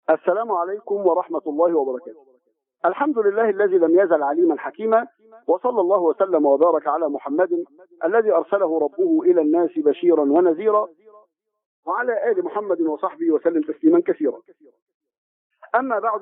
السلام عليكم ورحمة الله وبركاته الحمد لله الذي لم يزل عليما حكيما وصلى الله وسلم وبارك على محمد الذي أرسله ربه إلى الناس بشيرا ونذيرا وعلى آل محمد وصحبه وسلم تسليما كثيرا أما بعد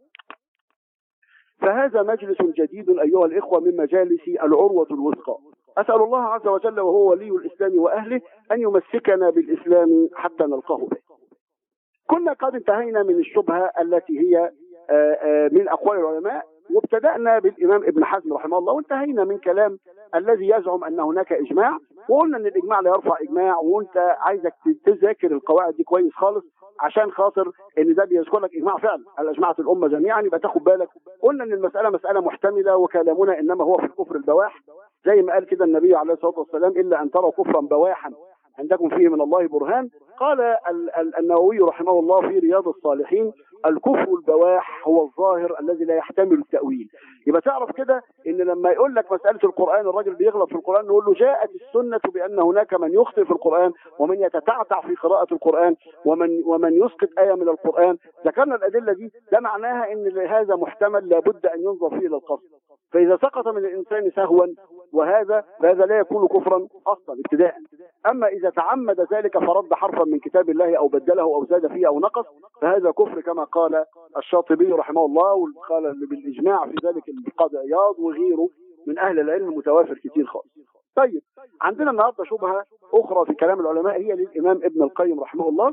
فهذا مجلس جديد أيها الإخوة من مجالس العروة الوثقى أسأل الله عز وجل وهو ولي الإسلام وأهله أن يمسكنا بالإسلام حتى نلقاه به كنا قد انتهينا من الشبهة التي هي من أقوال العلماء وابتدأنا بالإمام ابن حزم رحمه الله وانتهينا من كلام الذي يزعم أن هناك إجماع وقلنا أن الإجماع لا يرفع إجماع وأنت عايزك تذاكر القواعد دي كويس خالص عشان خاطر ان ده بيذكر لك اجماع فعلا على اجماعه الامه جميعا يبقى تاخد بالك قلنا ان المساله مساله محتمله وكلامنا انما هو في الكفر البواح زي ما قال كده النبي عليه الصلاه والسلام الا ان تروا كفرا بواحا عندكم فيه من الله برهان قال النووي رحمه الله في رياض الصالحين الكفر البواح هو الظاهر الذي لا يحتمل التأويل يبقى تعرف كده ان لما يقول لك مسألة القرآن الراجل بيغلط في القرآن نقول له جاءت السنة بأن هناك من يخطئ في القرآن ومن يتتعتع في قراءة القرآن ومن ومن يسقط آية من القرآن ذكرنا الأدلة دي ده معناها ان هذا محتمل لابد أن ينظر فيه إلى القصد فإذا سقط من الإنسان سهوا وهذا فهذا لا يكون كفرا أصلا ابتداء أما إذا تعمد ذلك فرد حرفا من كتاب الله أو بدله أو زاد فيه أو نقص فهذا كفر كما قال الشاطبي رحمه الله وقال بالإجماع في ذلك القاضي عياض وغيره من أهل العلم متوافر كتير خالص طيب عندنا النهارده شبهة أخرى في كلام العلماء هي للإمام ابن القيم رحمه الله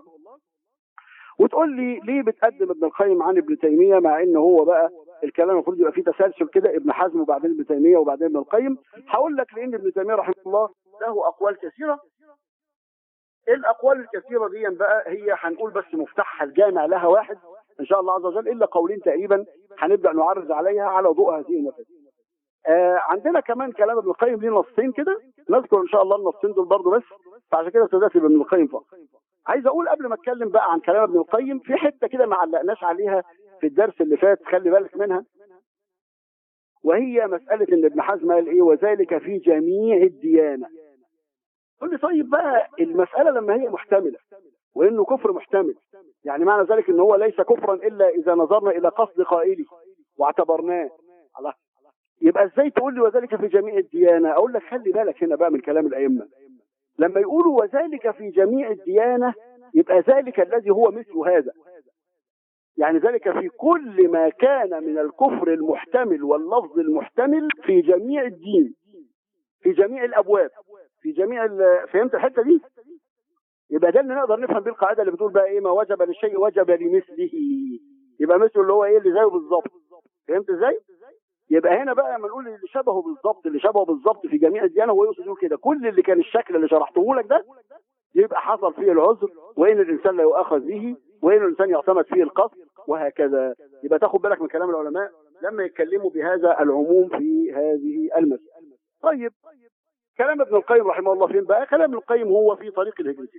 وتقول لي ليه بتقدم ابن القيم عن ابن تيمية مع ان هو بقى الكلام المفروض يبقى فيه تسلسل كده ابن حزم وبعدين ابن تيمية وبعدين ابن القيم هقول لك لان ابن تيمية رحمه الله له اقوال كثيرة الاقوال الكثيرة دي بقى هي هنقول بس مفتاحها الجامع لها واحد ان شاء الله عز وجل الا قولين تقريبا هنبدا نعرض عليها على ضوء هذه المفاتيح آه عندنا كمان كلام ابن القيم ليه نصين كده نذكر ان شاء الله النصين دول برضه بس فعشان كده ابتدات بابن القيم فقط عايز اقول قبل ما اتكلم بقى عن كلام ابن القيم في حته كده ما علقناش عليها في الدرس اللي فات خلي بالك منها وهي مساله ان ابن حزم قال ايه وذلك في جميع الديانه قل لي طيب بقى المساله لما هي محتمله وانه كفر محتمل يعني معنى ذلك ان هو ليس كفرا الا اذا نظرنا الى قصد قائله واعتبرناه الله يبقى ازاي تقول لي وذلك في جميع الديانه اقول لك خلي بالك هنا بقى من كلام الائمه لما يقولوا وذلك في جميع الديانه يبقى ذلك الذي هو مثل هذا يعني ذلك في كل ما كان من الكفر المحتمل واللفظ المحتمل في جميع الدين في جميع الابواب في جميع فهمت الحته دي يبقى ده اللي نقدر نفهم بيه القاعده اللي بتقول بقى ايه ما وجب للشيء وجب لمثله يبقى مثله اللي هو ايه اللي زيه بالظبط فهمت ازاي يبقى هنا بقى لما نقول اللي شبهه بالظبط اللي شبهه بالظبط في جميع الديانه هو يقصد يقول كده كل اللي كان الشكل اللي شرحته لك ده يبقى حصل فيه العذر وان الانسان لا يؤاخذ به وان الانسان يعتمد فيه القصد وهكذا يبقى تاخد بالك من كلام العلماء لما يتكلموا بهذا العموم في هذه المسألة طيب كلام ابن القيم رحمه الله فين بقى كلام ابن القيم هو في طريق الهجرتين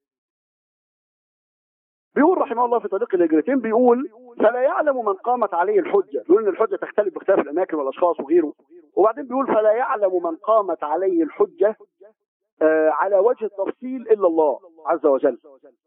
بيقول رحمه الله في طريق الهجرتين بيقول فلا يعلم من قامت عليه الحجة بيقول ان الحجة تختلف باختلاف الاماكن والاشخاص وغيره وبعدين بيقول فلا يعلم من قامت عليه الحجة آه على وجه التفصيل الا الله عز وجل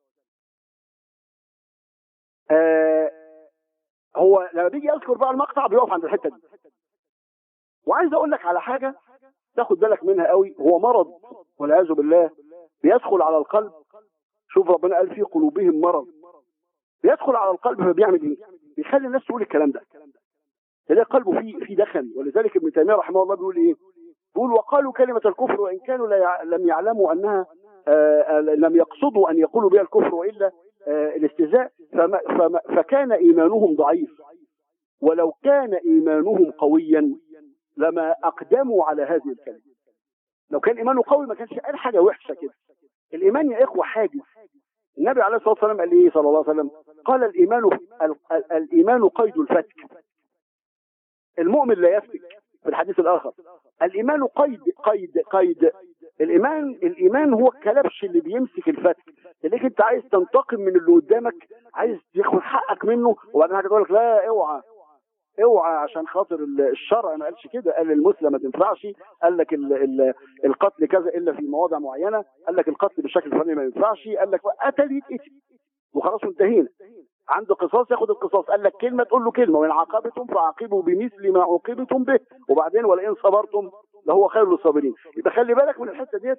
آه هو لما بيجي يذكر بقى المقطع بيقف عند الحته دي وعايز اقول لك على حاجه تاخد بالك منها قوي هو مرض والعياذ بالله بيدخل على القلب شوف ربنا قال في قلوبهم مرض بيدخل على القلب فبيعمل ايه بيخلي الناس تقول الكلام ده تلاقي قلبه فيه في دخن ولذلك ابن تيميه رحمه الله بيقول ايه بيقول وقالوا كلمه الكفر وان كانوا لا لم يعلموا انها آآ آآ لم يقصدوا ان يقولوا بها الكفر والا الاستهزاء فما فما فكان ايمانهم ضعيف ولو كان ايمانهم قويا لما اقدموا على هذه الكلمه لو كان ايمانه قوي ما كانش قال حاجه وحشه كده الايمان يا اخوه حاجز النبي عليه الصلاه والسلام قال ايه صلى الله عليه وسلم قال الايمان الايمان قيد الفتك المؤمن لا يفتك في الحديث الاخر الايمان قيد قيد قيد الايمان الايمان هو الكلبش اللي بيمسك الفتك تلاقيك انت عايز تنتقم من اللي قدامك عايز تاخد حقك منه وبعدين هتقول لك لا اوعى اوعى عشان خاطر الشرع ما قالش كده قال المسلم ما تنفعش قال لك ال ال القتل كذا الا في مواضع معينه قال لك القتل بالشكل الفلاني ما ينفعش قال لك قتل يتقتل وخلاص انتهينا عنده قصاص ياخد القصاص قال لك كلمه تقول له كلمه وان عاقبتم فعاقبوا بمثل ما عوقبتم به وبعدين ولئن صبرتم لهو خير للصابرين يبقى خلي بالك من الحته ديت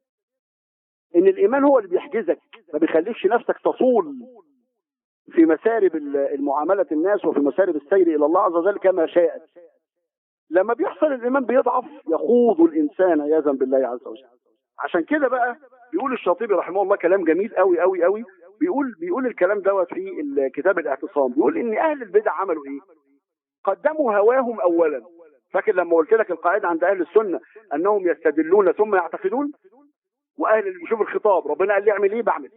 ان الايمان هو اللي بيحجزك ما بيخليكش نفسك تصول في مسارب المعامله الناس وفي مسارب السير الى الله عز وجل كما شاءت لما بيحصل الايمان بيضعف يخوض الانسان عياذا بالله عز وجل عشان كده بقى بيقول الشاطبي رحمه الله كلام جميل قوي قوي قوي بيقول بيقول الكلام دوت في كتاب الاعتصام بيقول ان اهل البدع عملوا ايه قدموا هواهم اولا فاكر لما قلت لك القاعده عند اهل السنه انهم يستدلون ثم يعتقدون واهل اللي بيشوف الخطاب ربنا قال لي اعمل ايه بعمل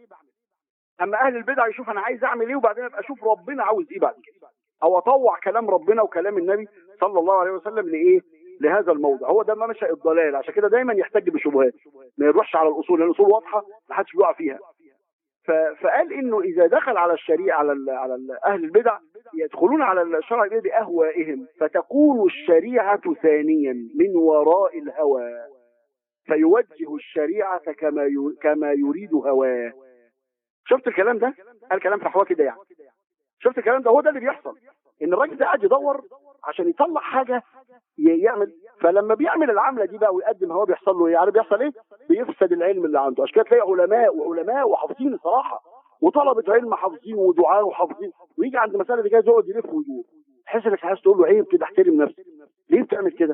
اما اهل البدع يشوف انا عايز اعمل ايه وبعدين ابقى اشوف ربنا عاوز ايه بعد كده او اطوع كلام ربنا وكلام النبي صلى الله عليه وسلم لايه لهذا الموضع هو ده منشا الضلال عشان كده دايما يحتج بشبهات ما يروحش على الاصول لان الاصول واضحه ما حدش بيقع فيها فقال انه اذا دخل على الشريعه على ال على ال اهل البدع يدخلون على الشرع باهوائهم فتكون الشريعه ثانيا من وراء الهوى فيوجه الشريعه كما كما يريد هواه شفت الكلام ده قال كلام فحواه كده يعني شفت الكلام ده هو ده اللي بيحصل ان الراجل ده قاعد يدور عشان يطلع حاجه يعمل فلما بيعمل العمله دي بقى ويقدم هو بيحصل له ايه عارف بيحصل ايه بيفسد العلم اللي عنده عشان كده تلاقي علماء وعلماء وحافظين الصراحه وطلبه علم حافظين ودعاء وحافظين ويجي عند مساله كده يقعد يلف ويدور تحس انك عايز تقول له عيب كده احترم نفسك ليه بتعمل كده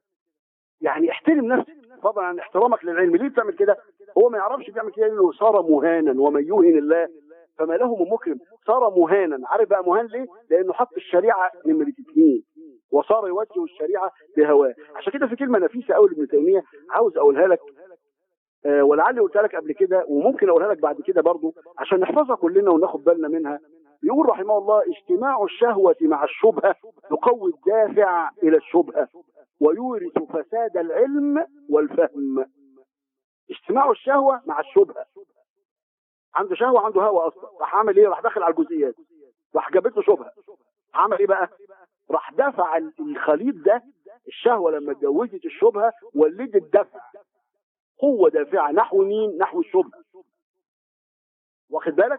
يعني احترم نفسك طبعا عن احترامك للعلم ليه بتعمل كده هو ما يعرفش بيعمل كده لانه صار مهانا ومن يوهن الله فما له من مكرم صار مهانا عارف بقى مهان ليه لانه حط الشريعه نمره اثنين وصار يوجه الشريعه بهواه عشان كده في كلمه نفيسه قوي لابن تيميه عاوز اقولها لك آه ولعلي قلتها لك قبل كده وممكن اقولها لك بعد كده برضه عشان نحفظها كلنا وناخد بالنا منها يقول رحمه الله اجتماع الشهوة مع الشبهة يقوي الدافع إلى الشبهة ويورث فساد العلم والفهم اجتماع الشهوة مع الشبهة عنده شهوة عنده هوى أصلا راح عامل إيه راح داخل على الجزئيات راح جابت له شبهة عمل إيه بقى راح دفع الخليط ده الشهوة لما اتجوزت الشبهة ولدت دفع قوة دافعة نحو مين نحو الشبهة واخد بالك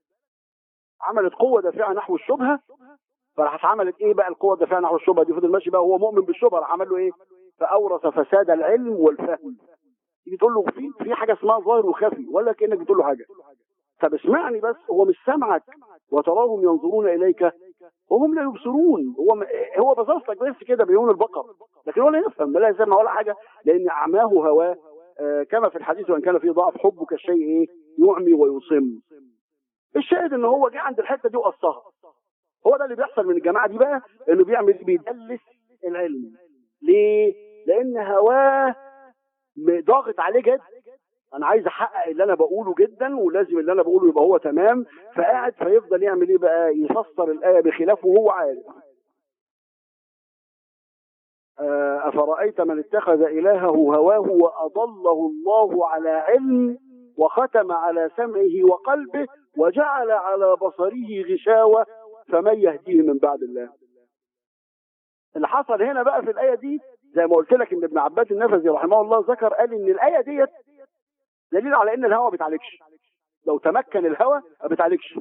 عملت قوة دافعة نحو الشبهة فراحت عملت ايه بقى القوة الدافعة نحو الشبهة دي فضل ماشي بقى هو مؤمن بالشبهة راح عمل له ايه فأورث فساد العلم والفهم تيجي تقول له في في حاجة اسمها ظاهر وخفي ولا كأنك بتقول له حاجة طب اسمعني بس هو مش سامعك وتراهم ينظرون إليك وهم لا يبصرون هو م... هو بصص لك بس كده بعيون البقر لكن هو لا يفهم لا يسمع ولا حاجة لأن أعماه هواه آه كما في الحديث وإن كان فيه ضعف حبك الشيء إيه يعمي ويصم الشاهد ان هو جه عند الحته دي وقصها هو ده اللي بيحصل من الجماعه دي بقى انه بيعمل بيدلس العلم ليه لان هواه ضاغط عليه جد انا عايز احقق اللي انا بقوله جدا ولازم اللي انا بقوله يبقى هو تمام فقاعد فيفضل يعمل ايه بقى يفسر الايه بخلافه وهو عارف افرايت من اتخذ الهه هواه واضله الله على علم وختم على سمعه وقلبه وجعل على بصره غشاوة فمن يهديه من بعد الله اللي حصل هنا بقى في الآية دي زي ما قلت لك ان ابن عباس النفذي رحمه الله ذكر قال ان الآية ديت دليل على ان الهوى ما بتعالجش لو تمكن الهوى ما بتعالجش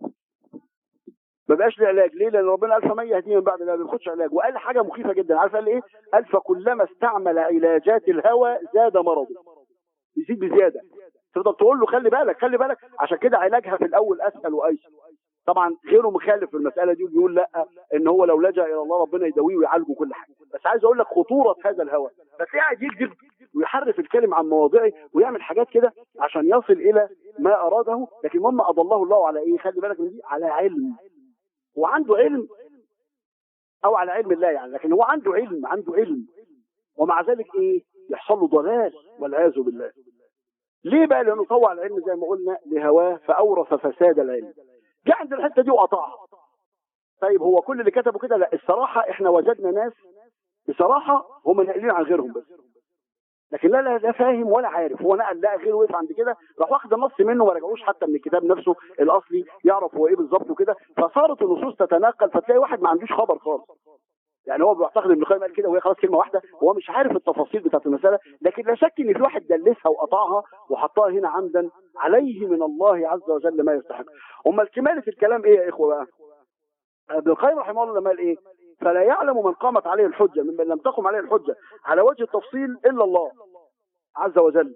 ما بقاش له علاج ليه لان ربنا قال فمن يهديه من بعد الله ما بياخدش علاج وقال حاجه مخيفه جدا عارف قال ايه قال فكلما استعمل علاجات الهوى زاد مرضه يزيد بزياده تفضل تقول له خلي بالك خلي بالك عشان كده علاجها في الاول اسهل وايسر طبعا غيره مخالف في المساله دي وبيقول لا ان هو لو لجا الى الله ربنا يداويه ويعالجه كل حاجه بس عايز اقول لك خطوره هذا الهوى فتلاقيه قاعد يكذب ويحرف الكلم عن مواضعه ويعمل حاجات كده عشان يصل الى ما اراده لكن المهم اضله الله على ايه خلي بالك من دي على علم وعنده علم او على علم الله يعني لكن هو عنده علم عنده علم ومع ذلك ايه يحصل له ضلال والعياذ بالله ليه بقى لانه طوع العلم زي ما قلنا لهواه فاورث فساد العلم جه عند الحته دي وقطعها طيب هو كل اللي كتبوا كده لا الصراحه احنا وجدنا ناس بصراحه هم ناقلين عن غيرهم بس لكن لا لا لا فاهم ولا عارف هو نقل لا غير وقف عند كده راح واخد النص منه ما رجعوش حتى من الكتاب نفسه الاصلي يعرف هو ايه بالظبط وكده فصارت النصوص تتناقل فتلاقي واحد ما عندوش خبر خالص يعني هو بيعتقد ابن القيم قال كده وهي خلاص كلمه واحده وهو مش عارف التفاصيل بتاعت المساله لكن لا شك ان في واحد دلسها وقطعها وحطها هنا عمدا عليه من الله عز وجل ما يستحق امال كماله الكلام ايه يا اخوه بقى ابن القيم رحمه الله لما قال ايه فلا يعلم من قامت عليه الحجه ممن لم تقم عليه الحجه على وجه التفصيل الا الله عز وجل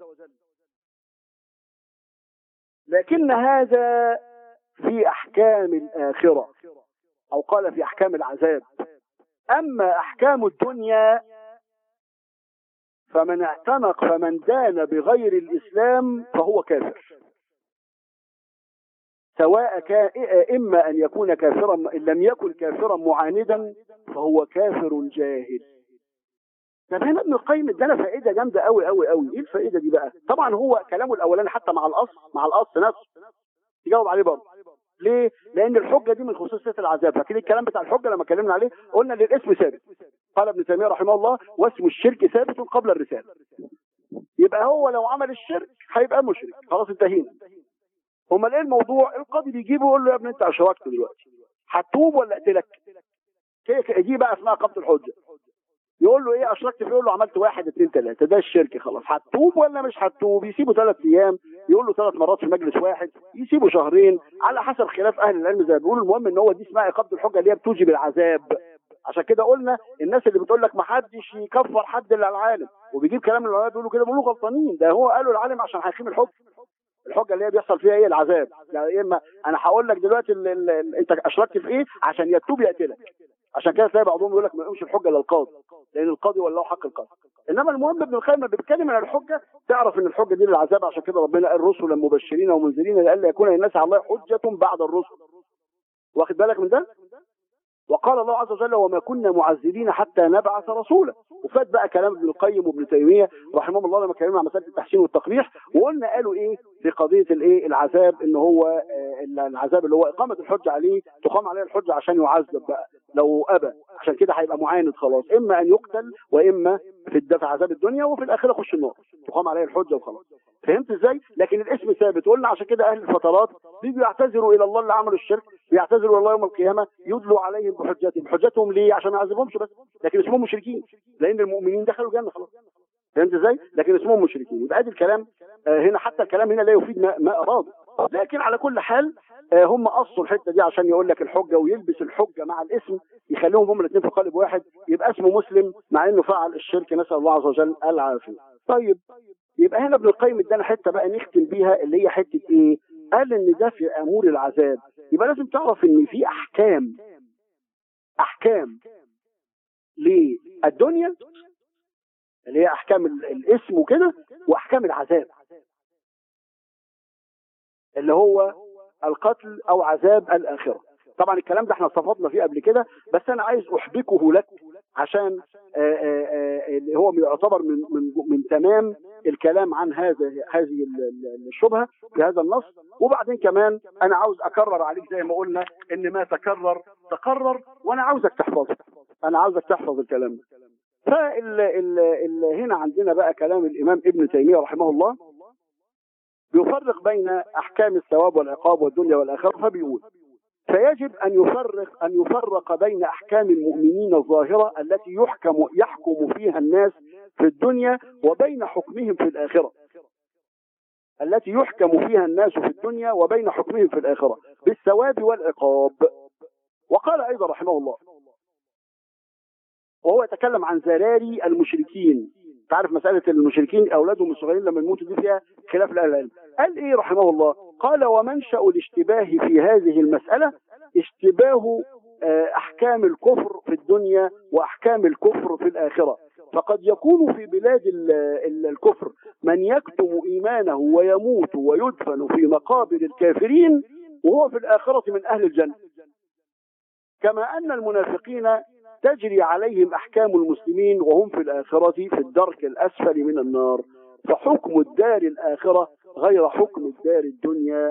لكن هذا في احكام الاخره او قال في احكام العذاب اما احكام الدنيا فمن اعتنق فمن دان بغير الاسلام فهو كافر سواء كان اما ان يكون كافرا ان لم يكن كافرا معاندا فهو كافر جاهل طب هنا ابن القيم ادانا فائده جامده قوي قوي قوي ايه الفائده دي بقى طبعا هو كلامه الاولاني حتى مع الاصل مع الاصل نفسه تجاوب عليه برضه ليه؟ لأن الحجة دي من خصوصية العذاب، فاكرين الكلام بتاع الحجة لما اتكلمنا عليه؟ قلنا ان الاسم ثابت. قال ابن تيمية رحمه الله: واسم الشرك ثابت قبل الرسالة. يبقى هو لو عمل الشرك هيبقى مشرك، خلاص انتهينا. امال ايه الموضوع؟ القاضي بيجيبه يقول له يا ابني انت اشركت دلوقتي. هتوب ولا اقتلك؟ دي بقى اسمها قبض الحجة. يقول له ايه اشركت فيه يقول له عملت واحد اثنين ثلاثه ده الشرك خلاص هتوب ولا مش هتوب يسيبه ثلاث ايام يقول له ثلاث مرات في مجلس واحد يسيبه شهرين على حسب خلاف اهل العلم زي ما بيقولوا المهم ان هو دي اسمها اقامه الحجه اللي هي بتوجب العذاب عشان كده قلنا الناس اللي بتقول لك ما حدش يكفر حد الا العالم وبيجيب كلام العلماء بيقولوا كده بيقولوا غلطانين ده هو قالوا العالم عشان هيقيم الحكم الحجه اللي هي بيحصل فيها ايه العذاب يعني اما انا هقول لك دلوقتي ال ال ال انت اشركت في ايه عشان يتوب يقتلك عشان كده تلاقي بعضهم يقول لك ما يقومش الحجه للقاضي لان القاضي ولا حق القاضي انما المهم ابن القيم لما بيتكلم عن الحجه تعرف ان الحجه دي للعذاب عشان كده ربنا قال رسلا مبشرين ومنذرين لئلا يكون للناس على الله حجه بعد الرسل واخد بالك من ده وقال الله عز وجل وما كنا معذبين حتى نبعث رسولا وفات بقى كلام ابن القيم وابن تيميه رحمهم الله لما اتكلمنا عن مساله التحسين والتقبيح وقلنا قالوا ايه في قضيه الايه العذاب ان هو آه العذاب اللي هو اقامه الحجه عليه تقام عليه الحجه عشان يعذب بقى لو ابى عشان كده هيبقى معاند خلاص اما ان يقتل واما في الدفع عذاب الدنيا وفي الاخره يخش النار تقام عليه الحجه وخلاص فهمت ازاي لكن الاسم ثابت قلنا عشان كده اهل الفترات بيجوا يعتذروا الى الله اللي عملوا الشرك بيعتذروا الى الله يوم القيامه يدلوا عليهم بحجتهم بحجتهم ليه عشان ما يعذبهمش بس لكن اسمهم مشركين لان المؤمنين دخلوا الجنه خلاص فهمت ازاي لكن اسمهم مشركين يبقى ادي الكلام آه هنا حتى الكلام هنا لا يفيد ما, ما اراد لكن على كل حال آه هم قصوا الحته دي عشان يقول لك الحجه ويلبس الحجه مع الاسم يخليهم هم الاثنين في قالب واحد يبقى اسمه مسلم مع انه فعل الشرك نسال الله عز وجل العافيه طيب يبقى هنا ابن القيم ادانا حته بقى نختم بيها اللي هي حته ايه قال ان ده في امور العذاب يبقى لازم تعرف ان في احكام احكام للدنيا اللي هي احكام الاسم وكده واحكام العذاب اللي هو القتل او عذاب الاخره طبعا الكلام ده احنا استفدنا فيه قبل كده بس انا عايز احبكه لك عشان اللي هو يعتبر من من من تمام الكلام عن هذا هذه الشبهه في هذا النص وبعدين كمان انا عاوز اكرر عليك زي ما قلنا ان ما تكرر تقرر وانا عاوزك تحفظه انا عاوزك تحفظ الكلام ده فال ال ال هنا عندنا بقى كلام الامام ابن تيميه رحمه الله بيفرق بين احكام الثواب والعقاب والدنيا والاخره فبيقول فيجب أن يفرق أن يفرق بين أحكام المؤمنين الظاهرة التي يحكم يحكم فيها الناس في الدنيا وبين حكمهم في الآخرة التي يحكم فيها الناس في الدنيا وبين حكمهم في الآخرة بالثواب والعقاب وقال أيضا رحمه الله وهو يتكلم عن زراري المشركين تعرف مسألة المشركين أولادهم الصغيرين لما يموتوا دي فيها خلاف الأهل العلم قال إيه رحمه الله قال ومنشأ الاشتباه في هذه المسألة اشتباه أحكام الكفر في الدنيا وأحكام الكفر في الآخرة فقد يكون في بلاد الكفر من يكتم إيمانه ويموت ويدفن في مقابر الكافرين وهو في الآخرة من أهل الجنة كما أن المنافقين تجري عليهم أحكام المسلمين وهم في الآخرة في الدرك الأسفل من النار فحكم الدار الآخرة غير حكم الدار الدنيا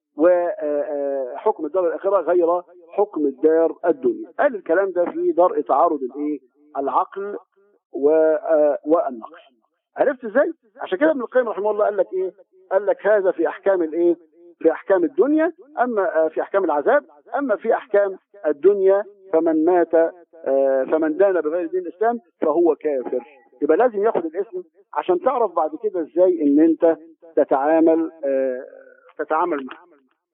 وحكم الدار الآخرة غير حكم الدار الدنيا قال الكلام ده في درء تعارض الايه العقل والنقل عرفت ازاي عشان كده ابن القيم رحمه الله قال لك ايه قال لك هذا في احكام الايه في احكام الدنيا اما في احكام العذاب اما في احكام الدنيا فمن مات آه، فمن دان بغير دين الاسلام فهو كافر يبقى لازم ياخد الاسم عشان تعرف بعد كده ازاي ان انت تتعامل آه، تتعامل معه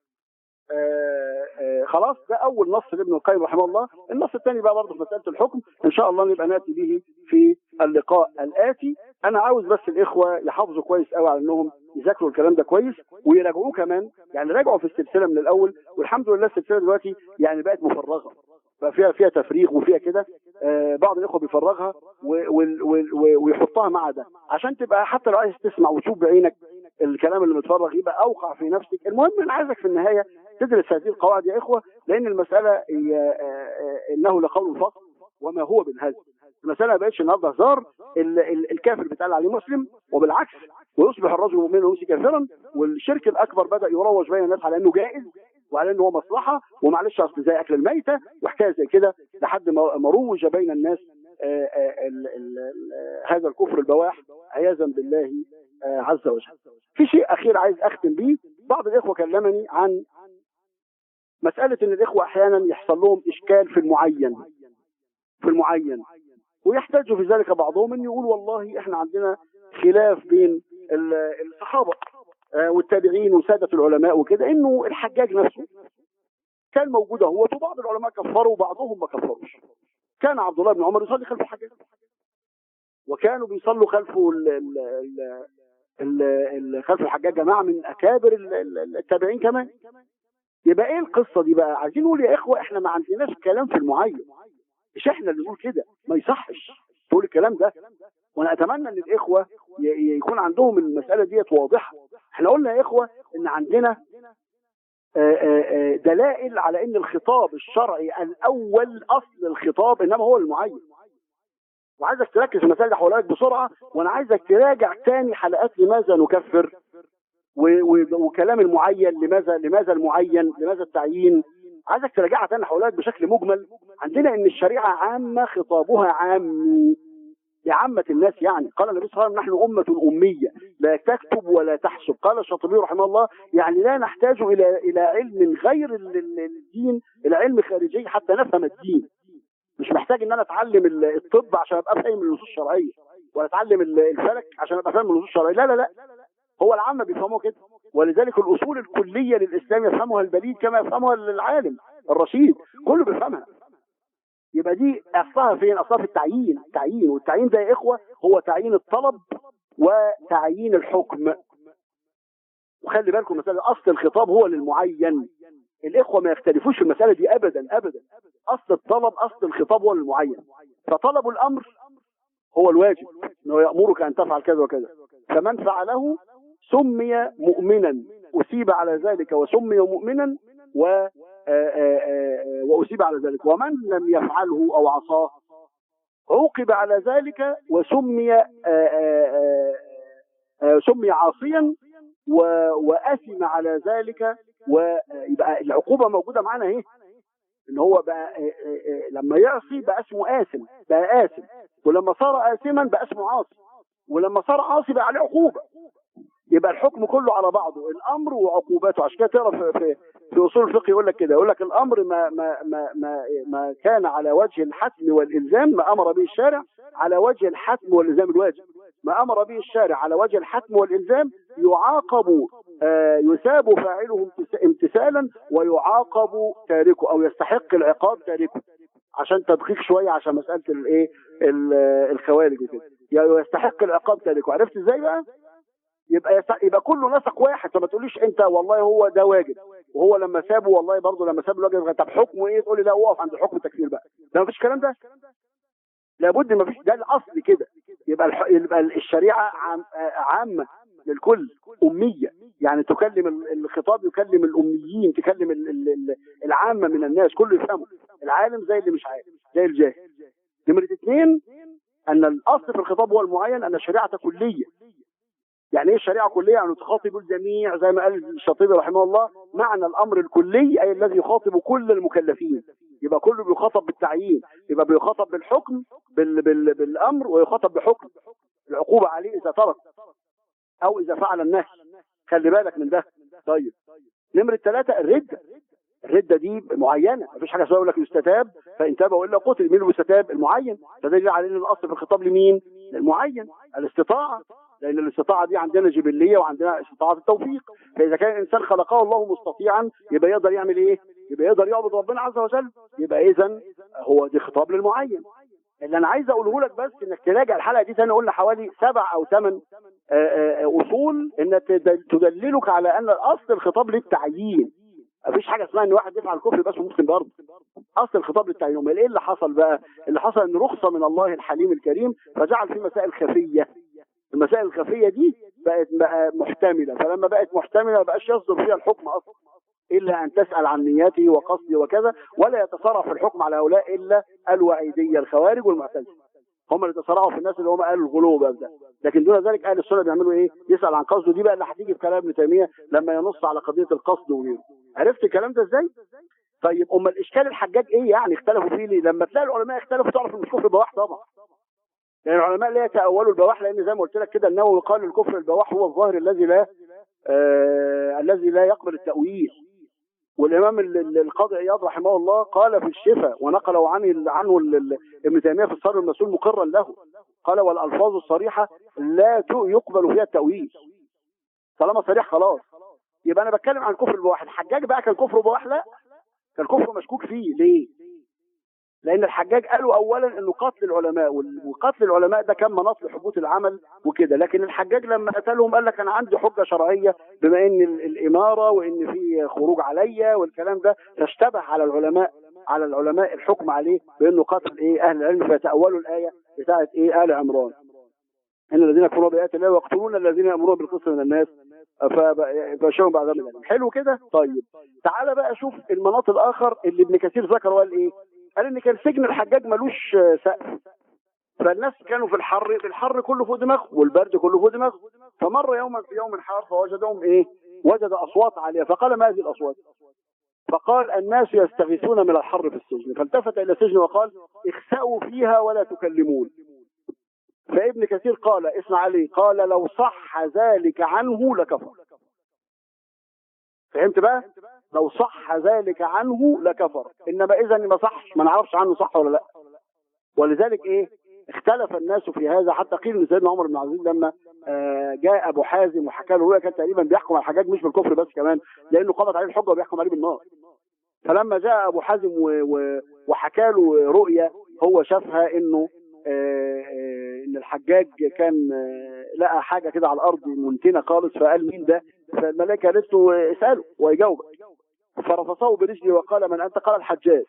آه، آه، خلاص ده اول نص لابن القيم رحمه الله النص الثاني بقى برضه في مساله الحكم ان شاء الله نبقى ناتي به في اللقاء الاتي انا عاوز بس الاخوه يحافظوا كويس قوي على انهم يذاكروا الكلام ده كويس ويراجعوه كمان يعني راجعوا في السلسله من الاول والحمد لله السلسله دلوقتي يعني بقت مفرغه بقى فيها فيها تفريغ وفيها كده آه بعض الاخوه بيفرغها و- وال- وال- و- ويحطها مع ده عشان تبقى حتى لو عايز تسمع وتشوف بعينك الكلام اللي متفرغ يبقى اوقع في نفسك المهم انا عايزك في النهايه تدرس هذه القواعد يا اخوه لان المساله هي آه، آه، انه لقول فقط وما هو بالهزل المساله ما بقتش النهارده هزار ال- ال- الكافر بيتقال عليه مسلم وبالعكس ويصبح الرجل مؤمنا ويمسي كافرا والشرك الاكبر بدا يروج بين الناس على انه جائز وعلى انه هو مصلحه ومعلش اصل زي اكل الميته وحكايه زي كده لحد ما ما روج بين الناس آه، آه، ال- ال- ال- هذا الكفر البواح عياذا بالله آه، عز وجل. في شيء اخير عايز اختم بيه بعض الاخوه كلمني عن مساله ان الاخوه احيانا يحصل لهم اشكال في المعين في المعين ويحتاج في ذلك بعضهم ان يقول والله احنا عندنا خلاف بين ال- الصحابه آه، والتابعين وساده العلماء وكده انه الحجاج نفسه كان موجود هو وبعض العلماء كفروا وبعضهم ما كفروش كان عبد الله بن عمر يصلي خلف الحجاج وكانوا بيصلوا خلفه ال ال ال ال ال خلف الحجاج جماعه من اكابر ال- ال- التابعين كمان يبقى ايه القصه دي بقى عايزين نقول يا اخوه احنا ما عندناش كلام في المعين مش احنا اللي نقول كده ما يصحش تقول الكلام ده وانا اتمنى ان الاخوه ي- ي- يكون عندهم المساله ديت واضحه احنا قلنا يا اخوه ان عندنا آه، آه، آه، دلائل على ان الخطاب الشرعي الاول اصل الخطاب انما هو المعين وعايزك تركز في المسائل دي هقولها لك بسرعه وانا عايزك تراجع تاني حلقات لماذا نكفر و- و- وكلام المعين لماذا لماذا المعين لماذا التعيين عايزك تراجعها تاني هقولها لك بشكل مجمل عندنا ان الشريعه عامه خطابها عامي لعامة الناس يعني قال النبي صلى الله عليه وسلم نحن أمة أمية لا تكتب ولا تحسب قال الشاطبي رحمه الله يعني لا نحتاج إلى إلى علم غير ال- ال- الدين إلى علم خارجي حتى نفهم الدين مش محتاج ان انا اتعلم ال- الطب عشان ابقى فاهم النصوص الشرعيه ولا اتعلم ال- الفلك عشان ابقى فاهم النصوص الشرعيه لا لا لا هو العامه بيفهموا كده ولذلك الاصول الكليه للاسلام يفهمها البليد كما يفهمها العالم الرشيد كله بيفهمها يبقى دي اصلها فين؟ اصلها في التعيين، التعيين والتعيين ده يا اخوه هو تعيين الطلب وتعيين الحكم. وخلي بالكم مسألة أصل الخطاب هو للمعين. الإخوة ما يختلفوش في المسألة دي أبدا أبدا. أصل الطلب أصل الخطاب هو للمعين. فطلب الأمر هو الواجب انه يامرك ان تفعل كذا وكذا فمن فعله سمي مؤمنا اصيب على ذلك وسمي مؤمنا و آه، آه، آه، واصيب على ذلك ومن لم يفعله او عصاه عوقب على ذلك وسمي آه، آه، آه، آه، سمي عاصيا و- واثم على ذلك ويبقى العقوبه موجوده معانا اهي ان هو بقى آه، آه، آه، لما يعصي بقى اسمه آثم بقى آثم ولما صار آثما بقى اسمه عاصي ولما صار عاصي بقى عليه عقوبة يبقى الحكم كله على بعضه الامر وعقوباته عشان كده تقرا في, في, في اصول الفقه يقول لك كده يقول لك الامر ما ما ما ما, ما كان على وجه الحتم والالزام ما امر به الشارع على وجه الحتم والالزام الواجب ما امر به الشارع على وجه الحتم والالزام يعاقب آه يثاب فاعله امتس- امتثالا ويعاقب تاركه او يستحق العقاب تاركه عشان تدقيق شويه عشان مساله الايه ال- الخوارج وكده يعني يستحق العقاب تاركه عرفت ازاي بقى؟ يبقى يس- يبقى كله نسق واحد فما تقوليش انت والله هو ده واجب وهو لما سابه والله برضه لما ساب الواجب طب حكمه ايه تقول لي لا اقف عند حكم التكفير بقى ده مفيش الكلام ده لابد مفيش ده الاصل كده يبقى الح... يبقى الشريعه عام... آه، عامه للكل اميه يعني تكلم ال- الخطاب يكلم الاميين تكلم ال... ال... ال- العامه من الناس كله يفهمه العالم زي اللي مش عارف زي الجاهل نمره اثنين ان الاصل في الخطاب هو المعين ان الشريعه كليه يعني ايه الشريعه كليه يعني تخاطب الجميع زي ما قال الشاطبي رحمه الله معنى الامر الكلي اي الذي يخاطب كل المكلفين يبقى كله بيخاطب بالتعيين يبقى بيخاطب بالحكم بال بال بالامر ويخاطب بحكم العقوبه عليه اذا ترك او اذا فعل النهي خلي بالك من ده طيب نمرة ثلاثة الردة الردة دي معينة مفيش حاجة اسمها يقول لك يستتاب فإن تاب وإلا قتل مين اللي يستتاب المعين فده دليل على أن الأصل في الخطاب لمين؟ للمعين الاستطاعة لأن الاستطاعة دي عندنا جبلية وعندنا استطاعة التوفيق فإذا كان الإنسان خلقه الله مستطيعا يبقى يقدر يعمل إيه؟ يبقى يقدر يعبد ربنا عز وجل يبقى إذا هو دي خطاب للمعين اللي انا عايز اقوله لك بس انك تراجع الحلقه دي تاني قلنا حوالي سبع او ثمان اصول ان تدللك على ان اصل الخطاب للتعيين مفيش حاجه اسمها ان واحد يفعل كفر بس مسلم برضه اصل الخطاب للتعيين امال ايه اللي حصل بقى اللي حصل ان رخصه من الله الحليم الكريم فجعل في مسائل خفيه المسائل الخفيه دي بقت بقى محتمله فلما بقت محتمله ما بقاش يصدر فيها الحكم اصلا الا ان تسال عن نياته وقصده وكذا ولا يتصرف في الحكم على هؤلاء الا الوعيديه الخوارج والمعتزله هم اللي تصرفوا في الناس اللي هم قالوا الغلو بقى ده لكن دون ذلك اهل السنه بيعملوا ايه يسال عن قصده دي بقى اللي هتيجي في كلام ابن تيميه لما ينص على قضيه القصد وغيره عرفت الكلام ده ازاي طيب امال الاشكال الحجاج ايه يعني اختلفوا فيه ليه لما تلاقي العلماء اختلفوا تعرف ان الكفر بواح طبعا لان يعني العلماء لا يتاولوا البواح لان زي ما قلت لك كده النووي قال الكفر البواح هو الظاهر الذي لا آه الذي لا يقبل التاويل والامام القاضي عياض رحمه الله قال في الشفاء ونقله عنه عنه ابن تيميه في الصدر المسؤول مقرا له قال والالفاظ الصريحه لا يقبل فيها التاويل طالما صريح خلاص يبقى انا بتكلم عن كفر البواح الحجاج بقى كان كفر بواح لا كان كفر مشكوك فيه ليه لان الحجاج قالوا اولا انه قتل العلماء وقتل العلماء ده كان مناط لحبوط العمل وكده لكن الحجاج لما قتلهم قال لك انا عندي حجه شرعيه بما ان الاماره وان في خروج عليا والكلام ده تشتبه على العلماء على العلماء الحكم عليه بانه قتل ايه اهل العلم فيتاولوا الايه بتاعه ايه ال عمران ان الذين كفروا بايات الله ويقتلون الذين يامرون بالقسط من الناس فبشرهم بعذاب الالم حلو كده طيب تعالى بقى شوف المناط الاخر اللي ابن كثير ذكر وقال ايه قال ان كان سجن الحجاج ملوش سقف فالناس كانوا في الحر في الحر كله فوق دماغهم والبرد كله فوق دماغهم فمر يوما في يوم حار فوجدهم ايه وجد اصوات عاليه فقال ما هذه الاصوات فقال الناس يستغيثون من الحر في السجن فالتفت الى السجن وقال اخسأوا فيها ولا تكلمون فابن كثير قال اسمع علي قال لو صح ذلك عنه لكفر فهمت بقى لو صح ذلك عنه لكفر انما اذا ما صحش ما نعرفش عنه صح ولا لا ولذلك ايه اختلف الناس في هذا حتى قيل ان سيدنا عمر بن العزيز لما آه جاء ابو حازم وحكى له رؤيا كان تقريبا بيحكم على الحجاج مش بالكفر بس كمان لانه قضت عليه الحجه وبيحكم عليه بالنار فلما جاء ابو حازم وحكى له رؤيا هو شافها انه آه ان الحجاج كان لقى حاجه كده على الارض منتنه خالص فقال مين ده فالملائكه قالت له اساله ويجاوبك فرفصه برجله وقال من انت قال الحجاج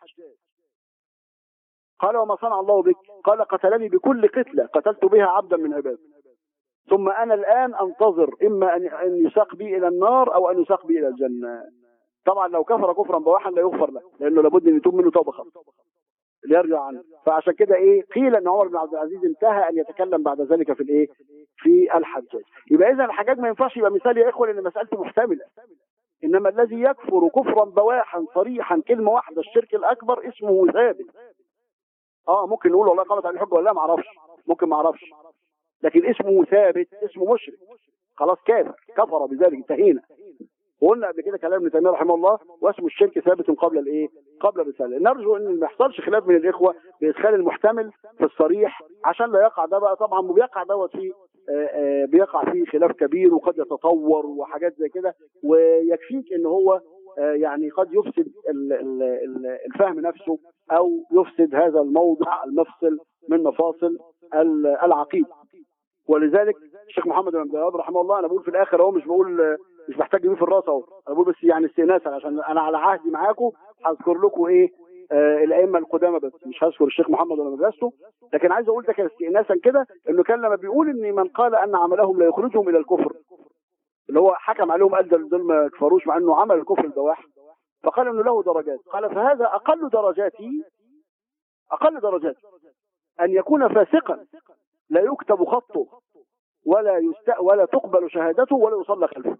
قال وما صنع الله بك قال قتلني بكل قتله قتلت بها عبدا من عباده ثم انا الان انتظر اما ان يساق بي الى النار او ان يساق بي الى الجنه طبعا لو كفر كفرا بواحا لا يغفر له لانه لابد ان يتوب منه توبه خاصه ليرجع عنه فعشان كده ايه قيل ان عمر بن عبد العزيز انتهى ان يتكلم بعد ذلك في الايه في الحجاج يبقى اذا الحجاج ما ينفعش يبقى مثال يا اخوه لان مسالته محتمله انما الذي يكفر كفرا بواحا صريحا كلمه واحده الشرك الاكبر اسمه ثابت اه ممكن نقول والله قامت عليه الحجه ولا لا ما اعرفش ممكن ما اعرفش لكن اسمه ثابت اسمه مشرك خلاص كافر كفر بذلك انتهينا وقلنا قبل كده كلام ابن تيميه رحمه الله واسم الشرك ثابت قبل الايه؟ قبل الرساله، نرجو ان ما يحصلش خلاف من الاخوه بادخال المحتمل في الصريح عشان لا يقع ده بقى طبعا بيقع دوت فيه بيقع فيه خلاف كبير وقد يتطور وحاجات زي كده ويكفيك ان هو يعني قد يفسد الفهم نفسه او يفسد هذا الموضع المفصل من مفاصل العقيده ولذلك الشيخ محمد بن عبد الوهاب رحمه الله انا بقول في الاخر اهو مش بقول مش محتاج اجيب في الراس اهو انا بقول بس يعني استئناسا عشان انا على عهدي معاكم هذكر لكم ايه آه الائمه القدامى بس مش هذكر الشيخ محمد ولا مدرسته لكن عايز اقول ده كان استئناسا كده انه كان لما بيقول ان من قال ان عملهم لا يخرجهم الى الكفر اللي هو حكم عليهم قال دول ما كفروش مع انه عمل الكفر البواح فقال انه له درجات قال فهذا اقل درجاتي اقل درجات ان يكون فاسقا لا يكتب خطه ولا يست... ولا تقبل شهادته ولا يصلى خلفه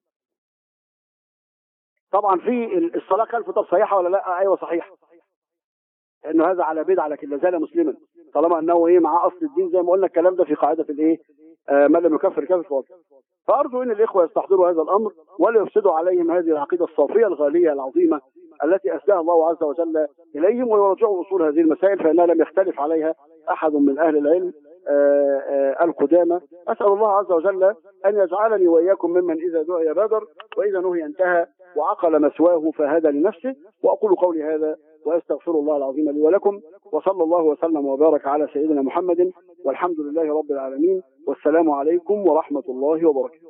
طبعا في الصلاه خلفه طب صحيحه ولا لا ايوه صحيحه انه هذا على بدعه لكن لا زال مسلما طالما انه ايه معاه اصل الدين زي ما قلنا الكلام ده في قاعده الايه آه من لم يكفر كافر فاضل فارجو ان الاخوه يستحضروا هذا الامر ولا يفسدوا عليهم هذه العقيده الصافيه الغاليه العظيمه التي أسداها الله عز وجل إليهم ويراجعوا أصول هذه المسائل فإنها لم يختلف عليها أحد من أهل العلم آه، آه، القدامى أسأل الله عز وجل أن يجعلني وإياكم ممن إذا دعي بادر وإذا نهي انتهى وعقل مسواه فهذا لنفسه وأقول قولي هذا وأستغفر الله العظيم لي ولكم وصلى الله وسلم وبارك على سيدنا محمد والحمد لله رب العالمين والسلام عليكم ورحمة الله وبركاته